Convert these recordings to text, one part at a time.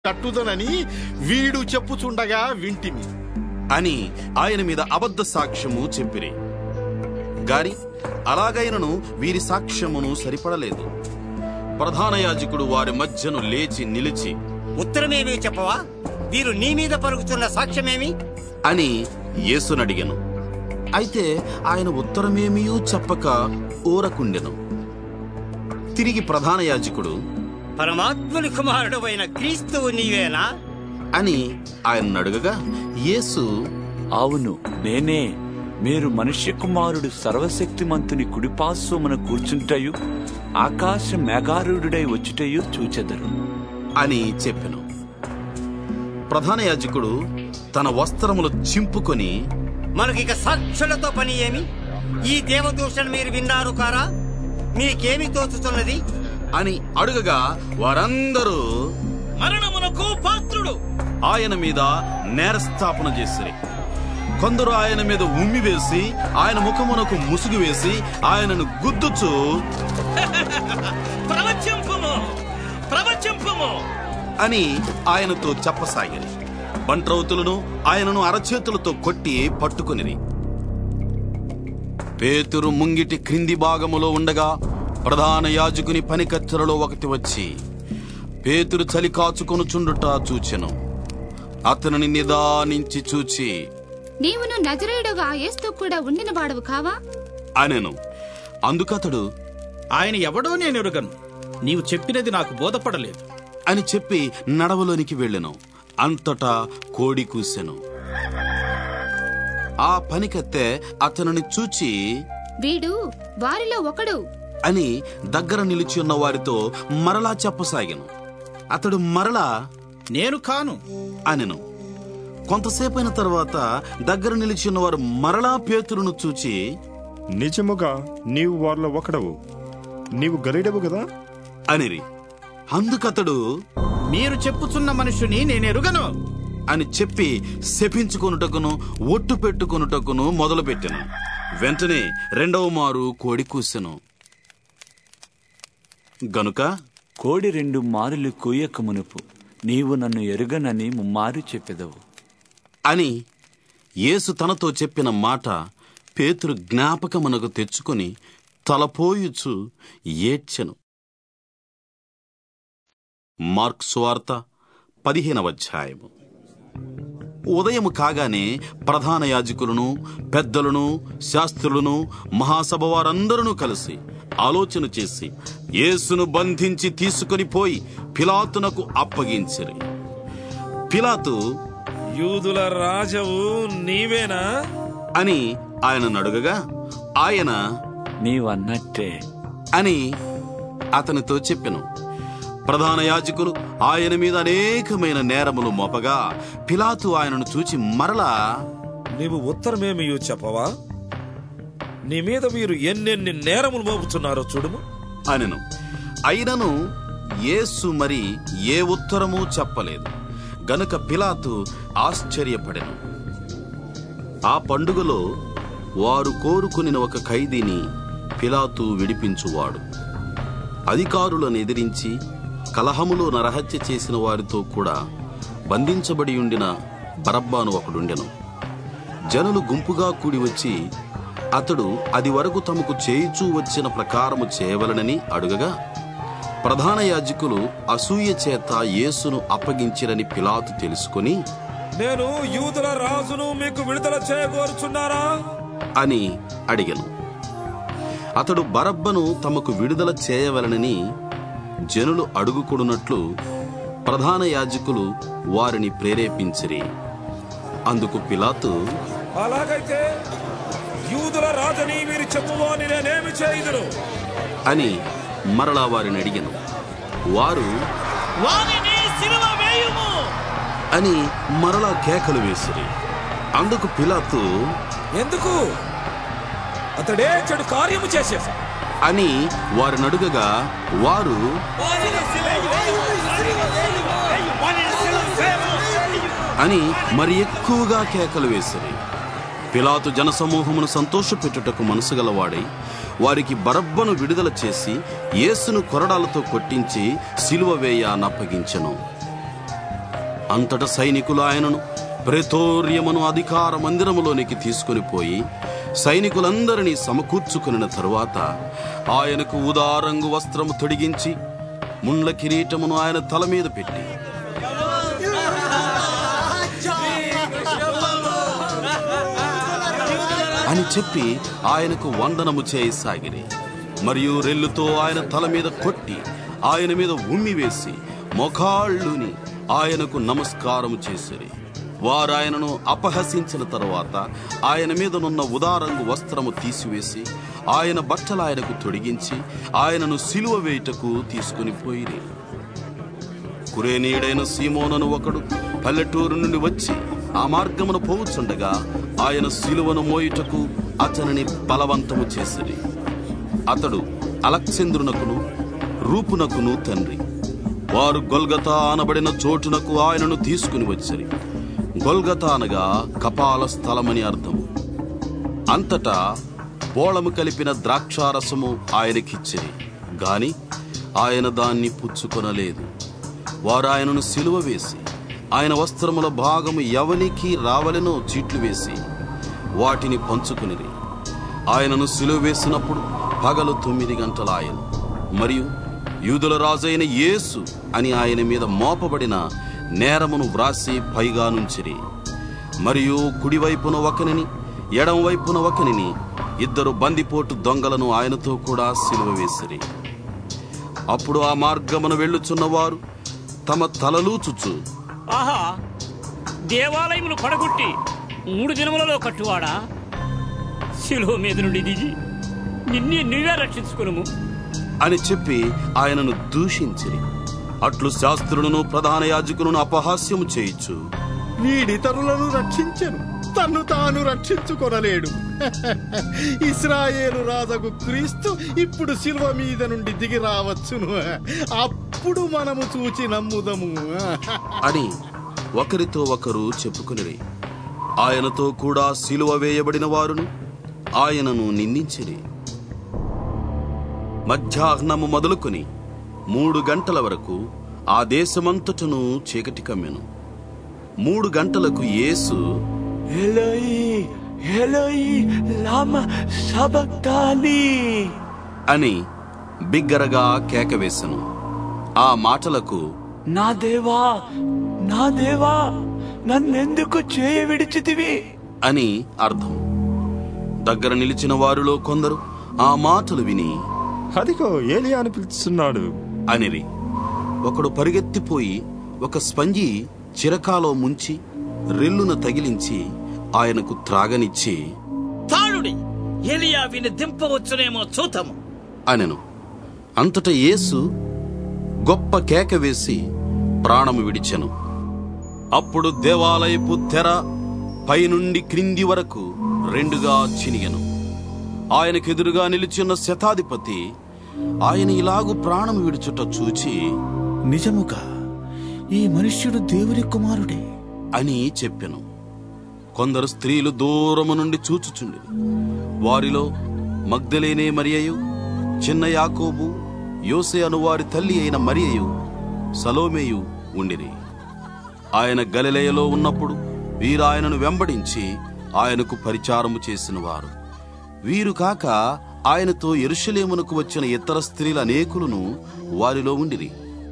కట్టుదనని వీడు చెప్పుచుండగా వింటిమి అని ఆయన మీద అబద్ధ సాక్ష్యము చెప్పిరి గాని అలాగైనను వీరి సాక్ష్యమును సరిపడలేదు ప్రధాన యాజకుడు వారి మధ్యను లేచి నిలిచి ఉత్తరమేమీ చెప్పవా వీరు నీ మీద పలుకుతున్న సాక్ష్యమేమి అని యేసునడిగెను అయితే ఆయన ఉత్తరమేమీ చెప్పక ఊరకుండెను తిరిగి ప్రధాన యాజకుడు పరమాత్ముని కుమారుడు అయిన క్రీస్తువు నీవేనా అని ఆయన అడుగగా యేసు అవును నేనే మీరు మనుష్య కుమారుడు సర్వశక్తిమంతుని కుడిపార్శ్వమున కూర్చుంటయు ఆకాశ మేఘారూఢుడై వచ్చుటయు చూచెదరు అని చెప్పెను ప్రధాన యాజకుడు తన వస్త్రములు చింపుకొని మనకిక సాక్షులతో పని ఏమి ఈ దేవదూషణ మీరు విన్నారు కారా మీకేమి తోచుతున్నది అని అడుగగా వారందరూ మరణమునకు పాత్రుడు ఆయన మీద నేరస్థాపన చేసిరి కొందరు ఆయన మీద ఉమ్మి వేసి ఆయన ముఖమునకు ముసుగు వేసి ఆయనను గుద్దుచు ప్రవచింపుము ప్రవచింపుము అని ఆయనతో చెప్పసాగిరి బంట్రౌతులను ఆయనను అరచేతులతో కొట్టి పట్టుకునిరి పేతురు ముంగిటి క్రింది భాగములో ఉండగా ప్రధాన యాజకుని పనికత్తెరలో ఒకటి వచ్చి పేతురు చలి కాచుకొనుచుండుట చూచెను అతనిని నిదానించి చూచి నీవును నజరేయుడుగా యేస్తూ కూడా ఉండిన వాడవు కావా అనెను అందుకతడు ఆయన ఎవడో నేను ఎరుగను నీవు చెప్పినది నాకు బోధపడలేదు అని చెప్పి నడవలోనికి వెళ్ళెను అంతటా కోడి కూసెను ఆ పనికత్తె అతనిని చూచి వీడు వారిలో ఒకడు అని దగ్గర నిలిచి ఉన్న వారితో మరలా చెప్పసాగాను అతడు మరలా నేను కాను అనెను కొంతసేపైన తర్వాత దగ్గర నిలిచి ఉన్నవారు మరలా పేతురును చూచి నిజముగా నీవు వారిలో ఒకడవు నీవు గలీడవు కదా అనిరి అందుకతడు మీరు చెప్పుచున్న మనుషుని నేను ఎరుగను అని చెప్పి శపించుకొనుటకును ఒట్టు పెట్టుకొనుటకును మొదలుపెట్టెను వెంటనే రెండవ మారు కోడి కూసెను గనుక కోడి రెండు మారులు కూయక మునుపు నీవు నన్ను ఎరుగనని ముమ్మారు చెప్పెదవు అని యేసు తనతో చెప్పిన మాట పేతురు జ్ఞాపకమునకు తెచ్చుకొని తలపోయుచు ఏడ్చెను మార్క్ సువార్త పదిహేనవ అధ్యాయము ఉదయం కాగానే ప్రధాన యాజకులను పెద్దలను శాస్త్రులను మహాసభ వారందరూ కలిసి ఆలోచన చేసి యేసును బంధించి తీసుకొని పోయి పిలాతునకు అప్పగించిరి పిలాతు యూదుల రాజవు నీవేనా అని ఆయన అడుగగా ఆయన నీవన్నట్టే అని అతనితో చెప్పెను ప్రధాన యాజకులు ఆయన మీద అనేకమైన నేరములు మోపగా పిలాతు ఆయనను చూచి మరలా నీవు ఉత్తరమేమి చెప్పవా నీ మీద వీరు ఎన్నెన్ని నేరములు మోపుతున్నారో చూడుము అనెను అయినను యేసు మరి ఏ ఉత్తరము చెప్పలేదు గనుక పిలాతు ఆశ్చర్యపడెను ఆ పండుగలో వారు కోరుకుని ఒక ఖైదీని పిలాతు విడిపించువాడు అధికారులను ఎదిరించి కలహములో నరహత్య చేసిన వారితో కూడా బంధించబడి ఉండిన బరబ్బాను ఒకడుండెను జనులు గుంపుగా కూడి వచ్చి అతడు అది వరకు తమకు చేయుచూ వచ్చిన ప్రకారము చేయవలనని అడుగగా ప్రధాన యాజకులు అసూయ చేత యేసును అప్పగించిరని పిలాతు తెలుసుకొని నేను యూదుల రాజును మీకు విడుదల చేయగోరుచున్నారా అని అడిగను అతడు బరబ్బను తమకు విడుదల చేయవలనని జనులు అడుగుకొనున్నట్లు ప్రధాన యాజకులు వారిని ప్రేరేపించిరి అందుకు పిలాతు అలాగైతే యూదుల రాజని మీరు చెప్పువాని నేనేమి చేయుదును అని మరలా వారిని అడిగను వారు వారిని సిలువ వేయుము అని మరలా కేకలు వేసిరి అందుకు పిలాతు ఎందుకు అతడే చెడు కార్యము చేసేసా అని వారిని అడుగగా వారు అని మరి ఎక్కువగా కేకలు వేసిరి పిలాతు జనసమూహమును సంతోషపెట్టుటకు మనసు గలవాడై వారికి బరబ్బను విడుదల చేసి యేసును కొరడాలతో కొట్టించి సిలువ వేయ నప్పగించెను అంతట సైనికులు ఆయనను ప్రేతోర్యమును అధికార మందిరములోనికి తీసుకుని పోయి సైనికులందరినీ సమకూర్చుకుని తరువాత ఆయనకు ఉదారంగు వస్త్రము తొడిగించి ముండ్ల కిరీటమును ఆయన తల మీద పెట్టి అని చెప్పి ఆయనకు వందనము చేయసాగిరి మరియు రెల్లుతో ఆయన తల మీద కొట్టి ఆయన మీద ఉమ్మి వేసి మొఖాళ్ళుని ఆయనకు నమస్కారము చేసిరి వారు ఆయనను అపహసించిన తరువాత ఆయన మీదనున్న ఉదారంగు వస్త్రము తీసివేసి ఆయన బట్టలు ఆయనకు తొడిగించి ఆయనను సిలువ వేయుటకు తీసుకుని పోయిరి కురేనీయుడైన సీమోనను ఒకడు పల్లెటూరు నుండి వచ్చి ఆ మార్గమును పోవుచుండగా ఆయన సిలువను మోయుటకు అతనిని బలవంతము చేసిరి అతడు అలక్సేంద్రునకును రూపునకును తండ్రి వారు గొల్గతా అనబడిన చోటునకు ఆయనను తీసుకుని వచ్చిరి గొల్గతా అనగా కపాల స్థలమని అర్థం అంతటా బోళము కలిపిన ద్రాక్షారసము ఆయనకిచ్చిరి గాని ఆయన దాన్ని పుచ్చుకొనలేదు వారు ఆయనను సిలువ వేసి ఆయన వస్త్రముల భాగము ఎవనికి రావలెనో చీట్లు వేసి వాటిని పంచుకునిరి ఆయనను సిలువ వేసినప్పుడు పగలు తొమ్మిది గంటలాయను మరియు యూదుల రాజైన యేసు అని ఆయన మీద మోపబడిన నేరమును వ్రాసి పైగా నుంచిరి మరియు కుడివైపున ఒకనిని ఎడం వైపున ఒకనిని ఇద్దరు బందిపోటు దొంగలను ఆయనతో కూడా సిలువ వేసిరి అప్పుడు ఆ మార్గమున వెళ్ళుచున్నవారు తమ తలలూచుచు ఆహా దేవాలయమును పడగొట్టి మూడు దినములలో కట్టువాడా శిలువ మీద నుండి దిగి నిన్నే నువ్వే రక్షించుకును అని చెప్పి ఆయనను దూషించిరి అట్లు శాస్త్రులను ప్రధాన యాజకులను అపహాస్యము చేయించు వీడితరులను రక్షించెను తన్ను తాను రక్షించుకొనలేడు ఇస్రాయేలు రాజకు క్రీస్తు ఇప్పుడు శిల్వ మీద నుండి దిగి రావచ్చును అప్పుడు మనము చూచి నమ్ముదము అని ఒకరితో ఒకరు చెప్పుకునిరి ఆయనతో కూడా సిలువ వేయబడిన వారును ఆయనను నిందించిరి మధ్యాహ్నము మొదలుకొని మూడు గంటల వరకు ఆ దేశమంతటను చీకటి కమ్మెను మూడు గంటలకు యేసు ఎలోయి ఎలోయి లామ సబక్తాని అని బిగ్గరగా కేకవేశను ఆ మాటలకు నా దేవా నా దేవా నన్నెందుకు చేయ విడిచితివి అని అర్థం దగ్గర నిలిచిన వారిలో కొందరు ఆ మాటలు విని అదిగో ఏలియా అని పిలుస్తున్నాడు అనిరి ఒకడు పరిగెత్తిపోయి ఒక స్పంజి చిరకాలో ముంచి రెల్లున తగిలించి ఆయనకు త్రాగనిచ్చి తాళుడి ఎలియా విని దింపవచ్చునేమో చూతము అనెను అంతట యేసు గొప్ప కేక వేసి ప్రాణము విడిచెను అప్పుడు దేవాలయపు తెర పైనుండి క్రింది వరకు రెండుగా చినిగెను ఆయనకెదురుగా నిలిచిన శతాధిపతి ఆయన ఇలాగు ప్రాణం విడుచుట చూచి నిజముగా ఈ మనుష్యుడు దేవుని కుమారుడే అని చెప్పెను కొందరు స్త్రీలు దూరము నుండి చూచుచుండి వారిలో మగ్ధలేనే మరియయు చిన్న యాకోబు యోసే అను వారి తల్లి అయిన మరియయు సలోమేయు ఉండిరి ఆయన గలిలయలో ఉన్నప్పుడు వీరు ఆయనను వెంబడించి ఆయనకు పరిచారము చేసిన వారు వీరు కాక ఆయనతో ఎరుషలేమునకు వచ్చిన ఇతర స్త్రీల అనేకులను వారిలో ఉండిరి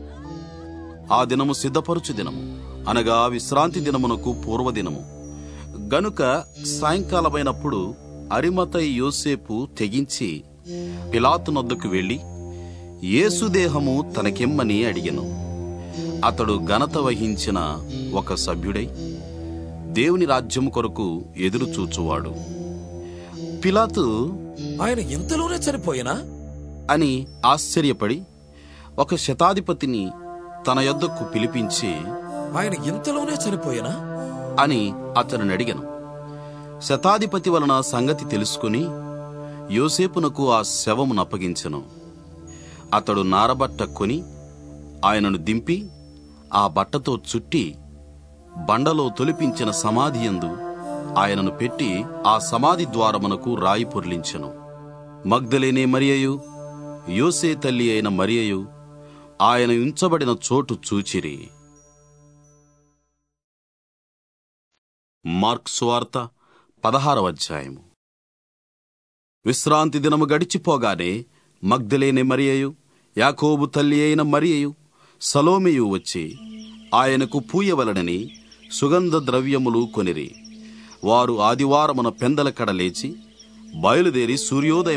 ఆ దినము సిద్ధపరుచు దినము అనగా విశ్రాంతి దినమునకు పూర్వదినము గనుక సాయంకాలమైనప్పుడు అరిమతై యోసేపు తెగించి పిలాతు నొద్దకు వెళ్లి యేసుదేహము తనకెమ్మని అడిగెను అతడు ఘనత వహించిన ఒక సభ్యుడై దేవుని రాజ్యము కొరకు ఎదురు చూచువాడు పిలాతు ఆయన ఇంతలోనే చనిపోయినా అని ఆశ్చర్యపడి ఒక శతాధిపతిని తన యొద్దకు పిలిపించి ఆయన ఇంతలోనే చనిపోయినా అని అతనిని అడిగను శతాధిపతి వలన సంగతి తెలుసుకుని యోసేపునకు ఆ శవమును అప్పగించెను అతడు నారబట్ట కొని ఆయనను దింపి ఆ బట్టతో చుట్టి బండలో తొలిపించిన సమాధి యందు ఆయనను పెట్టి ఆ సమాధి ద్వారమునకు రాయి పొర్లించెను మగ్ధలేనే మరియయు యోసే తల్లి అయిన మరియయు ఆయన ఉంచబడిన చోటు చూచిరి మార్క్ సువార్త పదహారవ అధ్యాయము విశ్రాంతి దినము గడిచిపోగానే మగ్ధలేని మరియయు యాకోబు తల్లి అయిన మరియయు సలోమియు వచ్చి ఆయనకు పూయవలనని సుగంధ ద్రవ్యములు కొనిరి వారు ఆదివారమున పెందల కడ లేచి బయలుదేరి సూర్యోదయం